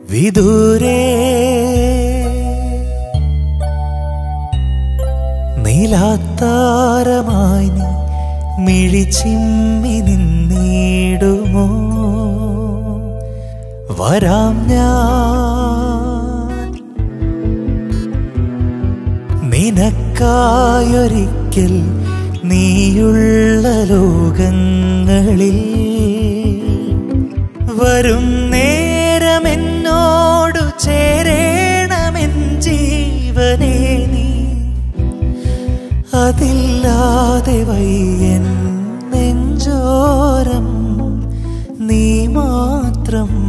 വിദൂരേ നീലാത്താരമായി നീ മിഴിച്ചിമ്മി നിന്നിടുമോ വരാം ഞാൻ നിനക്കായൊരിക്കൽ നീയുള്ള ലോകങ്ങളിൽ വരും നേരമെന്നോടു ചേരേണമെൻ ജീവനേ നീ അതില്ലാതെ വയ്യൻ നെഞ്ചോരം നീ മാത്രം